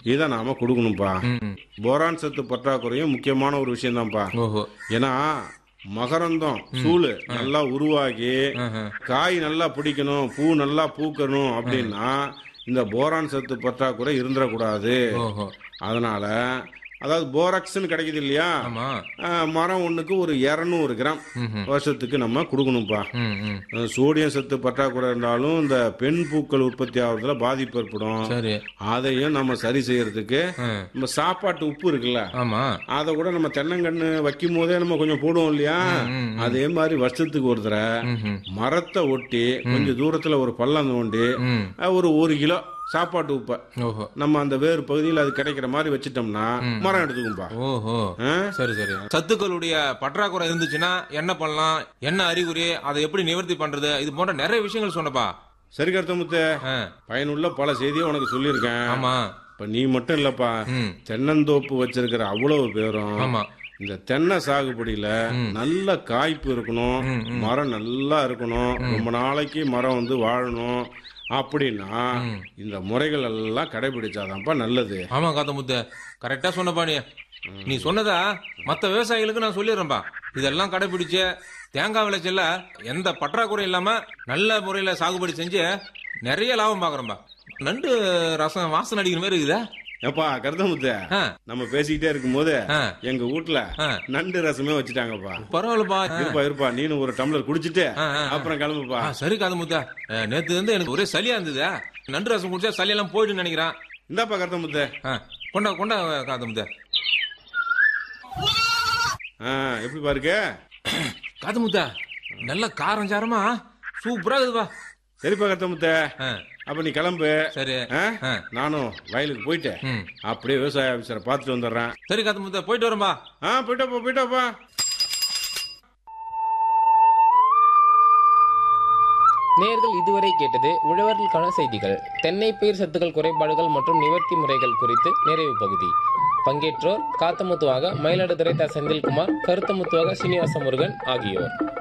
இதை நாம கொடுக்கணும்ப்பா ம், ம். போரான் சத்து பற்றாக்குறையும் முக்கியமான ஒரு விஷயம்தான்ப்பா ஓஹோ ஏன்னா மகரந்தம் சூளு நல்லா உருவாகி ஆஹா. காய் நல்லா பிடிக்கணும் பூ நல்லா பூக்கணும் அப்படின்னா இந்த போரான் சத்து பற்றாக்குறை இருந்துடக்கூடாது ஓஹோ அதனால அதாவது போராக்ஸ்னு கிடைக்குது இல்லையா ஆமா ஆஹ், மரம் ஒண்ணுக்கு ஒரு இரநூறு கிராம் ம்ஹும். வருஷத்துக்கு நம்ம கொடுக்கணும்ப்பா ம் ம் அஹ், சோடியம் சத்து பற்றாக்குறை இருந்தாலும் இந்த பெண் பூக்கள் உற்பத்தி ஆகுறதுல பாதிப்பு ஏற்படும் சரி அதையும் நம்ம சரி செய்யறதுக்கு ஆ. நம்ம சாப்பாட்டு உப்பு இருக்குல்ல ஆமா அதை கூட நம்ம தென்னங்கன்று வைக்கும் போதே நம்ம கொஞ்சம் போடுவோம் இல்லையா ம், அதே மாதிரி வருஷத்துக்கு ஒரு தடவை ம்ஹும். மரத்தை ஒட்டி கொஞ்சம் தூரத்துல ஒரு பள்ளம் தோண்டி ம் அஹ், ஒரு ஒரு கிலோ சாப்பாட்டு உப்பை ஓஹோ நம்ம அந்த வேறு பகுதியில் அது கிடைக்கிற மாதிரி வச்சிட்டோம்னா மரம் எடுத்துக்கும்பா ஓஹோ ஆ? சரி சரி சத்துக்களுடைய பற்றாக்குறை இருந்துச்சுன்னா என்ன பண்ணலாம் என்ன அறிகுறி அதை எப்படி நிவர்த்தி பண்றது இது போன்ற நிறைய விஷயங்கள் சொன்னப்பா சரி கருத்தமுத்து ஆ, பயனுள்ள பல செய்தியை உனக்கு சொல்லியிருக்கேன் ஆமா இப்ப நீ மட்டும் இல்லப்பா ம் தென்னந்தோப்பு வச்சிருக்கிற அவ்வளவு பேரும் ஆமா இந்த தென்னை சாகுபடியில நல்ல காய்ப்பு இருக்கணும் மரம் நல்லா இருக்கணும் ரொம்ப நாளைக்கு மரம் வந்து வாழணும் அப்படின்னா இந்த முறைகள் எல்லாம் கடைபிடிச்சாதான்ப்பா நல்லது ஆமா காத்தமுத்து கரெக்டா சொன்னப்பா நீ நீ சொன்னதா மத்த விவசாயிகளுக்கு நான் சொல்லிடுறேன்பா இதெல்லாம் கடைபிடிச்சு தேங்காய் விளைச்சல்ல எந்த பற்றாக்குறை இல்லாம நல்ல முறையில சாகுபடி செஞ்சு நிறைய லாபம் பாக்குறேன்பா நண்டு ரசம் வாசனை அடிக்கிற மாதிரி இருக்குதா ஏப்பா கருத்தமுத்த ஆ, நம்ம பேசிக்கிட்டே இருக்கும்போது ஆ, எங்க வீட்டுல ஆ. நண்டு ரசமே வச்சுட்டாங்கப்பா பரவாயில்லப்பா ஆ, இருப்பா இருப்பா நீனும் ஒரு டம்ளர் குடிச்சிட்டு ஆ, ஆ, ஆ. அப்புறம் கிளம்புப்பா ஆ, சரி காதமுத்தா நேத்து வந்து எனக்கு ஒரே சளியா இருந்தது நண்டு ரசம் குடிச்சா சளியெல்லாம் போயிடுன்னு நினைக்கிறேன் இந்தாப்பா கருத்தமுத்த ஆ, கொண்டா கொண்டா காதமுத்தா ஆ, எப்படி பாருக்க காதமுத்தா நல்ல காரம் சாரமா சூப்பரா இருக்குதுப்பா சரிப்பா கருத்தமுத்த ஆ, அப்ப நீ கிளம்பு சரி ஆ? ஆ. நானும் வயலுக்கு போயிட்டு ம் அப்படியே விவசாய ஆபீசரை பார்த்துட்டு வந்துடுறேன் சரி காத்தமுத்தா போயிட்டு வரேன்பா ஆ போயிட்டாப்பா போயிட்டாப்பா நேயர்கள் இதுவரை கேட்டது உழவர்களுக்கான செய்திகள் தென்னை பயிர் சத்துக்கள் குறைபாடுகள் மற்றும் நிவர்த்தி முறைகள் குறித்து நிறைவு பகுதி பங்கேற்றோர் காத்தமுத்துவாக மயிலாடுதுறை த செந்தில்குமார் கருத்தமுத்துவாக சீனிவாச முருகன் ஆகியோர்